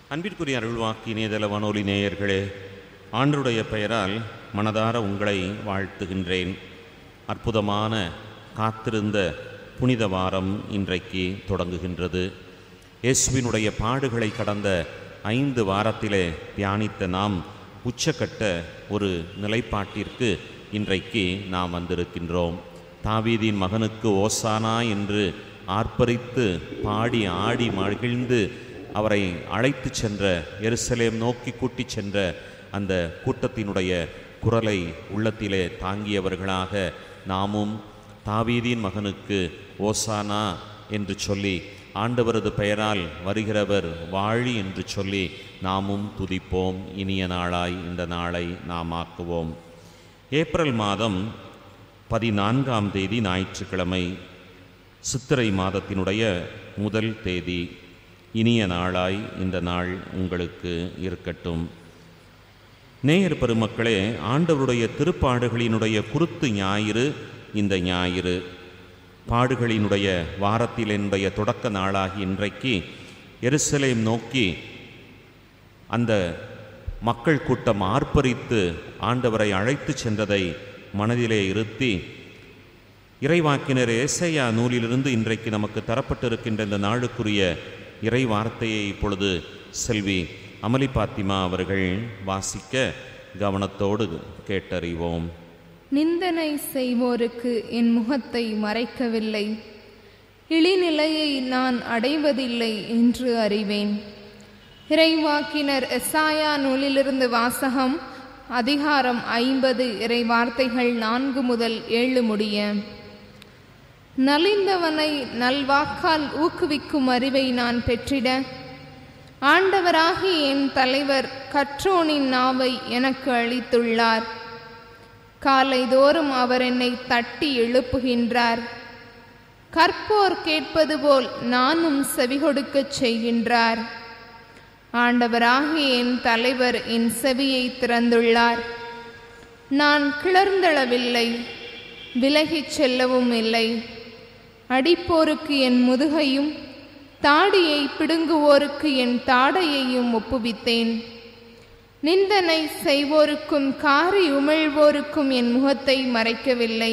அன்பிற்குரிய அருள்வாக்கி இணையதள வானொலி நேயர்களே ஆண்டருடைய பெயரால் மனதார உங்களை வாழ்த்துகின்றேன் அற்புதமான காத்திருந்த புனித வாரம் இன்றைக்கு தொடங்குகின்றது இயேசுவினுடைய பாடுகளை கடந்த ஐந்து வாரத்திலே தியானித்த நாம் உச்சக்கட்ட ஒரு நிலைப்பாட்டிற்கு இன்றைக்கு நாம் வந்திருக்கின்றோம் தாவீதின் மகனுக்கு ஓசானா என்று ஆர்ப்பரித்து பாடி ஆடி மகிழ்ந்து அவரை அழைத்து சென்ற எருசலேம் நோக்கி கூட்டிச் சென்ற அந்த கூட்டத்தினுடைய குரலை உள்ளத்திலே தாங்கியவர்களாக நாமும் தாவீதின் மகனுக்கு ஓசானா என்று சொல்லி ஆண்டவரது பெயரால் வருகிறவர் வாழி என்று சொல்லி நாமும் துதிப்போம் இனிய நாளாய் இந்த நாளை நாம் ஆக்குவோம் ஏப்ரல் மாதம் பதினான்காம் தேதி ஞாயிற்றுக்கிழமை சித்திரை மாதத்தினுடைய முதல் தேதி இனிய நாளாய் இந்த நாள் உங்களுக்கு இருக்கட்டும் நேயர் பெருமக்களே ஆண்டவருடைய திருப்பாடுகளினுடைய குருத்து ஞாயிறு இந்த ஞாயிறு பாடுகளினுடைய வாரத்திலினுடைய தொடக்க நாளாகி இன்றைக்கு எருசலேம் நோக்கி அந்த மக்கள் கூட்டம் ஆர்ப்பரித்து ஆண்டவரை அழைத்து சென்றதை மனதிலே இருத்தி இறைவாக்கினர் ஏசையா நூலிலிருந்து இன்றைக்கு நமக்கு தரப்பட்டிருக்கின்ற இந்த நாளுக்குரிய இறை வார்த்தையை இப்பொழுது செல்வி அமளி பாத்திமா அவர்கள் வாசிக்க கவனத்தோடு கேட்டறிவோம் நிந்தனை செய்வோருக்கு என் முகத்தை மறைக்கவில்லை இழிநிலையை நான் அடைவதில்லை என்று அறிவேன் இறைவாக்கினர் எஸ்ஆயா நூலிலிருந்து வாசகம் அதிகாரம் ஐம்பது இறை வார்த்தைகள் நான்கு முதல் ஏழு முடிய நலிந்தவனை நல்வாக்கால் ஊக்குவிக்கும் அறிவை நான் பெற்றிட ஆண்டவராகி என் தலைவர் கற்றோனின் நாவை எனக்கு அளித்துள்ளார் காலைதோறும் அவர் என்னை தட்டி எழுப்புகின்றார் கற்போர் கேட்பது போல் நானும் செவிகொடுக்கச் செய்கின்றார் ஆண்டவராகிய என் தலைவர் என் செவியை திறந்துள்ளார் நான் கிளர்ந்தளவில்லை விலகிச் செல்லவும் இல்லை அடிப்போருக்கு என் முதுகையும் தாடியை பிடுங்குவோருக்கு என் தாடையையும் ஒப்புவித்தேன் நிந்தனை செய்வோருக்கும் காரி உமிழ்வோருக்கும் என் முகத்தை மறைக்கவில்லை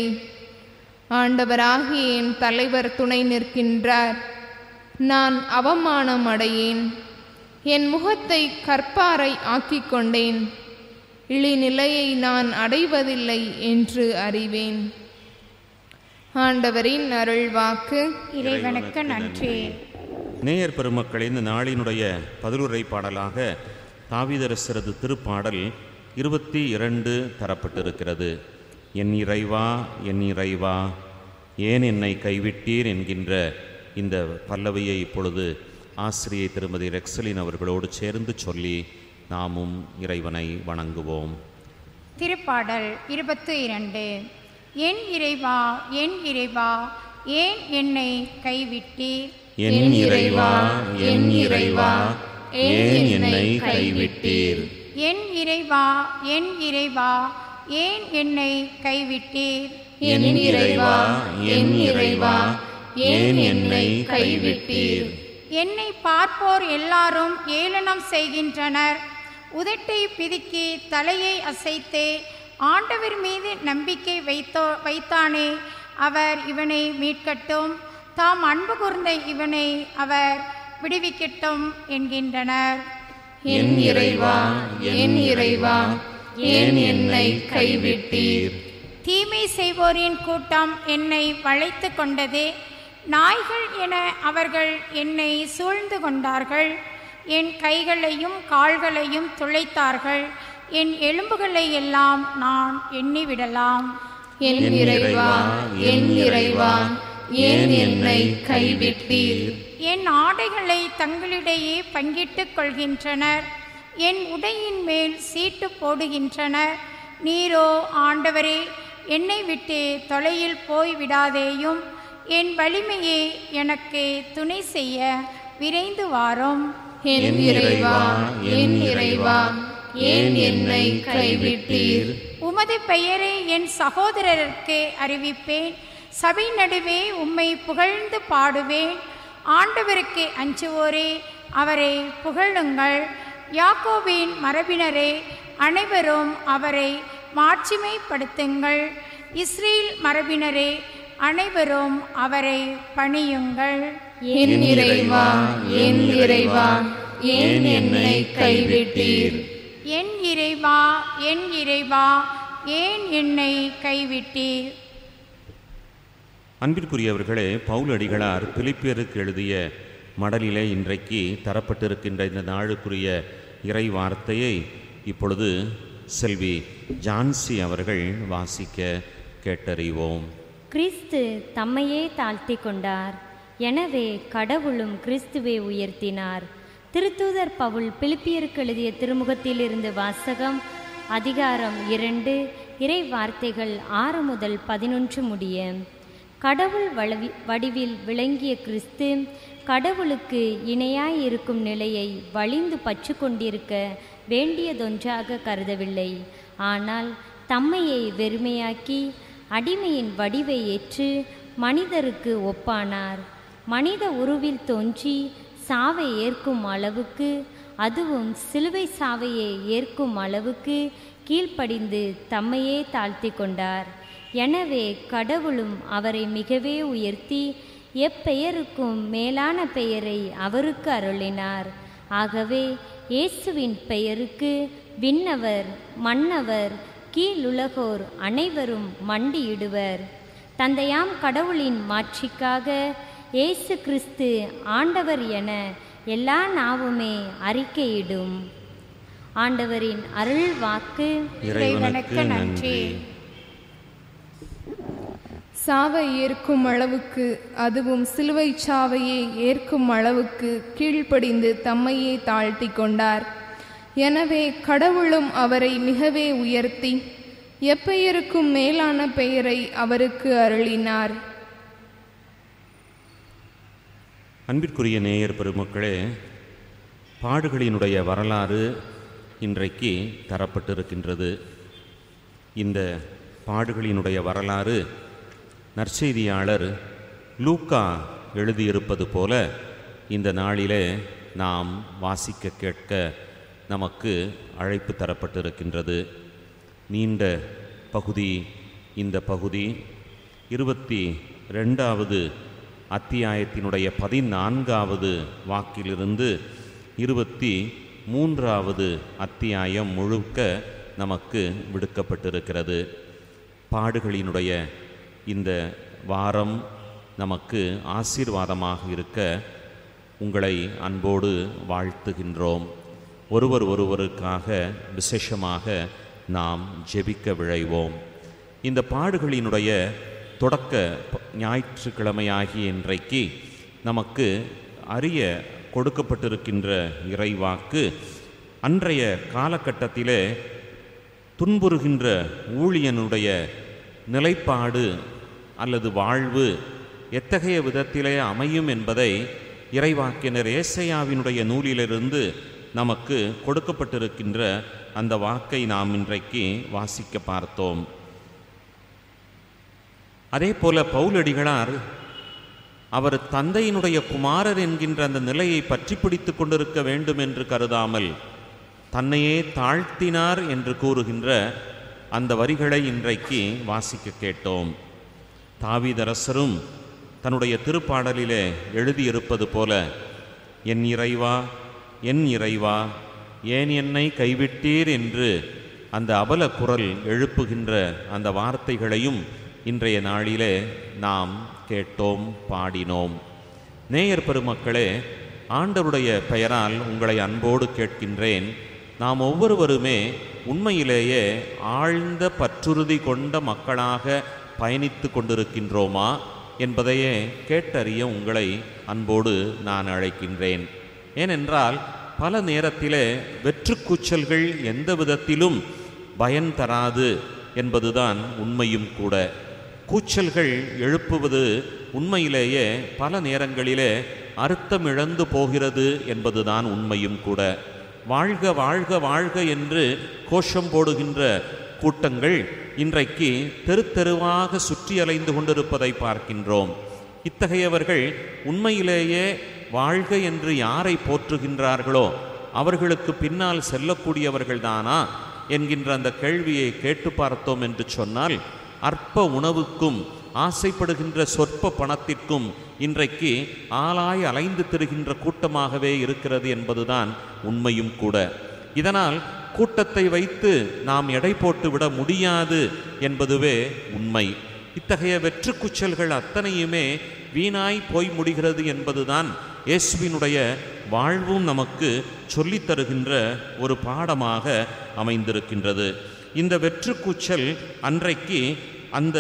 ஆண்டவராகிய என் தலைவர் துணை நிற்கின்றார் நான் அவமானம் அடையேன் என் முகத்தை கற்பாரை ஆக்கிக் கொண்டேன் இழிநிலையை நான் அடைவதில்லை என்று அறிவேன் ஆண்டவரின் அருள்வாக்கு இறைவனுக்கு நன்றி நேயர் பெருமக்களே இந்த நாளினுடைய பதிலுரை பாடலாக தாவிதரசரது திருப்பாடல் இருபத்தி இரண்டு தரப்பட்டிருக்கிறது என் இறைவா என் இறைவா ஏன் என்னை கைவிட்டீர் என்கின்ற இந்த பல்லவியை இப்பொழுது ஆசிரியை திருமதி ரெக்ஸலின் அவர்களோடு சேர்ந்து சொல்லி நாமும் இறைவனை வணங்குவோம் திருப்பாடல் இருபத்து இரண்டு என் இறைவா என் இறைவா ஏன் என்னை கைவிட்டீர் என் இறைவா என் இறைவா ஏன் என்னை கைவிட்டீர் என் இறைவா என் இறைவா ஏன் என்னை கைவிட்டீர் என் இறைவா என் இறைவா ஏன் என்னை கைவிட்டீர் என்னை பார்ப்போர் எல்லாரும் ஏளனம் செய்கின்றனர் உதட்டை பிதுக்கி தலையை அசைத்தே ஆண்டவர் மீது நம்பிக்கை வைத்தோ வைத்தானே அவர் இவனை மீட்கட்டும் தாம் அன்பு கூர்ந்த இவனை அவர் விடுவிக்கட்டும் என்கின்றனர் என் இறைவா என் இறைவா ஏன் என்னை கைவிட்டீர் தீமை செய்வோரின் கூட்டம் என்னை வளைத்து கொண்டதே நாய்கள் என அவர்கள் என்னை சூழ்ந்து கொண்டார்கள் என் கைகளையும் கால்களையும் துளைத்தார்கள் என் எலும்புகளை எல்லாம் நான் எண்ணிவிடலாம் என் இறைவா என் இறைவா ஏன் என்னை கைவிட்டீர் என் ஆடைகளை தங்களிடையே பங்கிட்டுக் கொள்கின்றனர் என் உடையின் மேல் சீட்டு போடுகின்றனர் நீரோ ஆண்டவரே என்னை விட்டு தொலையில் போய் விடாதேயும் என் வலிமையே எனக்கு துணை செய்ய விரைந்து வாரும் என் இறைவா என் இறைவா ஏன் என்னை கைவிட்டீர் உமது பெயரை என் சகோதரருக்கு அறிவிப்பேன் சபை நடுவே உம்மை புகழ்ந்து பாடுவேன் ஆண்டவருக்கு அஞ்சுவோரே அவரை புகழுங்கள் யாக்கோபின் மரபினரே அனைவரும் அவரை மாட்சிமைப்படுத்துங்கள் இஸ்ரேல் மரபினரே அனைவரும் அவரை பணியுங்கள் என் இறைவா என் இறைவா ஏன் என்னை கைவிட்டீர் என் இறைவா என் இறைவா ஏன் என்னை கைவிட்டீர் அன்பிற்குரியவர்களே பவுலடிகளார் பிலிப்பியருக்கு எழுதிய மடலிலே இன்றைக்கு தரப்பட்டிருக்கின்ற இந்த நாளுக்குரிய இறை வார்த்தையை இப்பொழுது செல்வி ஜான்சி அவர்கள் வாசிக்க கேட்டறிவோம் கிறிஸ்து தம்மையே தாழ்த்தி கொண்டார் எனவே கடவுளும் கிறிஸ்துவை உயர்த்தினார் திருத்தூதர் பவுல் பிலிப்பியருக்கு எழுதிய திருமுகத்திலிருந்து வாசகம் அதிகாரம் இரண்டு இறை வார்த்தைகள் ஆறு முதல் பதினொன்று முடிய கடவுள் வளவி வடிவில் விளங்கிய கிறிஸ்து கடவுளுக்கு இணையாய் இருக்கும் நிலையை வலிந்து பற்று கொண்டிருக்க வேண்டியதொன்றாக கருதவில்லை ஆனால் தம்மையை வெறுமையாக்கி அடிமையின் வடிவை ஏற்று மனிதருக்கு ஒப்பானார் மனித உருவில் தோன்றி சாவை ஏற்கும் அளவுக்கு அதுவும் சிலுவை சாவையை ஏற்கும் அளவுக்கு கீழ்ப்படிந்து தம்மையே தாழ்த்தி கொண்டார் எனவே கடவுளும் அவரை மிகவே உயர்த்தி எப்பெயருக்கும் மேலான பெயரை அவருக்கு அருளினார் ஆகவே இயேசுவின் பெயருக்கு விண்ணவர் மன்னவர் கீழுலகோர் அனைவரும் மண்டியிடுவர் தந்தையாம் கடவுளின் மாட்சிக்காக இயேசு கிறிஸ்து ஆண்டவர் என எல்லா நாவுமே அறிக்கையிடும் ஆண்டவரின் அருள் வாக்கு இறைவனுக்கு நன்றி சாவை ஏற்கும் அளவுக்கு அதுவும் சிலுவை சாவையை ஏற்கும் அளவுக்கு கீழ்ப்படிந்து தம்மையே தாழ்த்தி கொண்டார் எனவே கடவுளும் அவரை மிகவே உயர்த்தி எப்பெயருக்கும் மேலான பெயரை அவருக்கு அருளினார் அன்பிற்குரிய நேயர் பெருமக்களே பாடுகளினுடைய வரலாறு இன்றைக்கு தரப்பட்டிருக்கின்றது இந்த பாடுகளினுடைய வரலாறு நற்செய்தியாளர் லூக்கா எழுதியிருப்பது போல இந்த நாளிலே நாம் வாசிக்க கேட்க நமக்கு அழைப்பு தரப்பட்டிருக்கின்றது நீண்ட பகுதி இந்த பகுதி இருபத்தி ரெண்டாவது அத்தியாயத்தினுடைய பதினான்காவது வாக்கிலிருந்து இருபத்தி மூன்றாவது அத்தியாயம் முழுக்க நமக்கு விடுக்கப்பட்டிருக்கிறது பாடுகளினுடைய இந்த வாரம் நமக்கு ஆசீர்வாதமாக இருக்க உங்களை அன்போடு வாழ்த்துகின்றோம் ஒருவர் ஒருவருக்காக விசேஷமாக நாம் ஜெபிக்க விழைவோம் இந்த பாடுகளினுடைய தொடக்க ப- ஞாயிற்றுக்கிழமையாகிய இன்றைக்கு நமக்கு அறிய கொடுக்கப்பட்டிருக்கின்ற இறைவாக்கு அன்றைய காலகட்டத்திலே துன்புறுகின்ற ஊழியனுடைய நிலைப்பாடு அல்லது வாழ்வு எத்தகைய விதத்திலே அமையும் என்பதை இறைவாக்கினர் ஏசையாவினுடைய நூலிலிருந்து நமக்கு கொடுக்கப்பட்டிருக்கின்ற அந்த வாக்கை நாம் இன்றைக்கு வாசிக்க பார்த்தோம் அதே போல பவுலடிகளார் அவர் தந்தையினுடைய குமாரர் என்கின்ற அந்த நிலையை பற்றி பிடித்து கொண்டிருக்க வேண்டும் என்று கருதாமல் தன்னையே தாழ்த்தினார் என்று கூறுகின்ற அந்த வரிகளை இன்றைக்கு வாசிக்க கேட்டோம் தாவீதரசரும் தன்னுடைய திருப்பாடலிலே எழுதியிருப்பது போல என் இறைவா என் இறைவா ஏன் என்னை கைவிட்டீர் என்று அந்த அபல குரல் எழுப்புகின்ற அந்த வார்த்தைகளையும் இன்றைய நாளிலே நாம் கேட்டோம் பாடினோம் நேயர் பெருமக்களே ஆண்டவருடைய பெயரால் உங்களை அன்போடு கேட்கின்றேன் நாம் ஒவ்வொருவருமே உண்மையிலேயே ஆழ்ந்த பற்றுறுதி கொண்ட மக்களாக பயணித்து கொண்டிருக்கின்றோமா என்பதையே கேட்டறிய உங்களை அன்போடு நான் அழைக்கின்றேன் ஏனென்றால் பல நேரத்திலே வெற்றுக்கூச்சல்கள் எந்த விதத்திலும் பயன் தராது என்பதுதான் உண்மையும் கூட கூச்சல்கள் எழுப்புவது உண்மையிலேயே பல நேரங்களிலே அர்த்தம் இழந்து போகிறது என்பதுதான் உண்மையும் கூட வாழ்க வாழ்க வாழ்க என்று கோஷம் போடுகின்ற கூட்டங்கள் இன்றைக்கு தெரு தெருவாக சுற்றி அலைந்து கொண்டிருப்பதை பார்க்கின்றோம் இத்தகையவர்கள் உண்மையிலேயே வாழ்க என்று யாரை போற்றுகின்றார்களோ அவர்களுக்கு பின்னால் செல்லக்கூடியவர்கள்தானா என்கின்ற அந்த கேள்வியை கேட்டு பார்த்தோம் என்று சொன்னால் அற்ப உணவுக்கும் ஆசைப்படுகின்ற சொற்ப பணத்திற்கும் இன்றைக்கு ஆளாய் அலைந்து திரிகின்ற கூட்டமாகவே இருக்கிறது என்பதுதான் உண்மையும் கூட இதனால் கூட்டத்தை வைத்து நாம் எடை போட்டு விட முடியாது என்பதுவே உண்மை இத்தகைய வெற்று குச்சல்கள் அத்தனையுமே வீணாய் போய் முடிகிறது என்பதுதான் இயேசுவினுடைய வாழ்வும் நமக்கு சொல்லித் தருகின்ற ஒரு பாடமாக அமைந்திருக்கின்றது இந்த வெற்று கூச்சல் அன்றைக்கு அந்த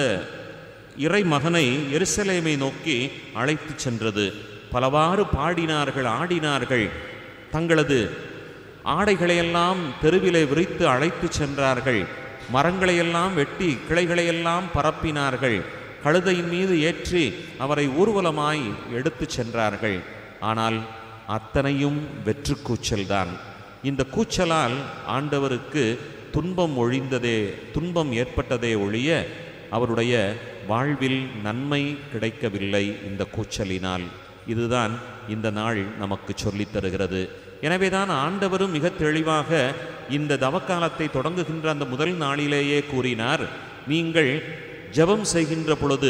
இறை மகனை எருசலேமை நோக்கி அழைத்து சென்றது பலவாறு பாடினார்கள் ஆடினார்கள் தங்களது ஆடைகளையெல்லாம் தெருவிலே விரித்து அழைத்து சென்றார்கள் மரங்களையெல்லாம் வெட்டி கிளைகளையெல்லாம் பரப்பினார்கள் கழுதையின் மீது ஏற்றி அவரை ஊர்வலமாய் எடுத்துச் சென்றார்கள் ஆனால் அத்தனையும் வெற்று கூச்சல்தான் இந்த கூச்சலால் ஆண்டவருக்கு துன்பம் ஒழிந்ததே துன்பம் ஏற்பட்டதே ஒழிய அவருடைய வாழ்வில் நன்மை கிடைக்கவில்லை இந்த கூச்சலினால் இதுதான் இந்த நாள் நமக்கு சொல்லித் தருகிறது எனவேதான் ஆண்டவரும் மிக தெளிவாக இந்த தவக்காலத்தை தொடங்குகின்ற அந்த முதல் நாளிலேயே கூறினார் நீங்கள் ஜெபம் செய்கின்ற பொழுது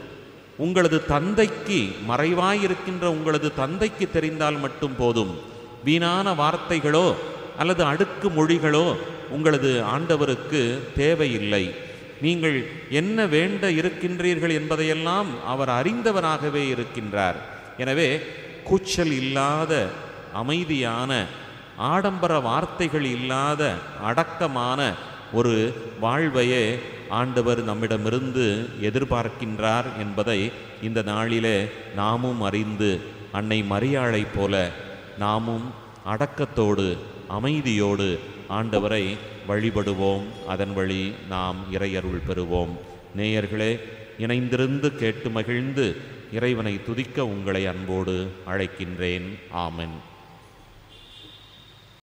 உங்களது தந்தைக்கு மறைவாயிருக்கின்ற உங்களது தந்தைக்கு தெரிந்தால் மட்டும் போதும் வீணான வார்த்தைகளோ அல்லது அடுக்கு மொழிகளோ உங்களது ஆண்டவருக்கு தேவையில்லை நீங்கள் என்ன வேண்ட இருக்கின்றீர்கள் என்பதையெல்லாம் அவர் அறிந்தவராகவே இருக்கின்றார் எனவே கூச்சல் இல்லாத அமைதியான ஆடம்பர வார்த்தைகள் இல்லாத அடக்கமான ஒரு வாழ்வையே ஆண்டவர் நம்மிடமிருந்து எதிர்பார்க்கின்றார் என்பதை இந்த நாளிலே நாமும் அறிந்து அன்னை மரியாளைப் போல நாமும் அடக்கத்தோடு அமைதியோடு ஆண்டவரை வழிபடுவோம் அதன் வழி நாம் இறையருள் பெறுவோம் நேயர்களே இணைந்திருந்து கேட்டு மகிழ்ந்து இறைவனை துதிக்க உங்களை அன்போடு அழைக்கின்றேன் ஆமென்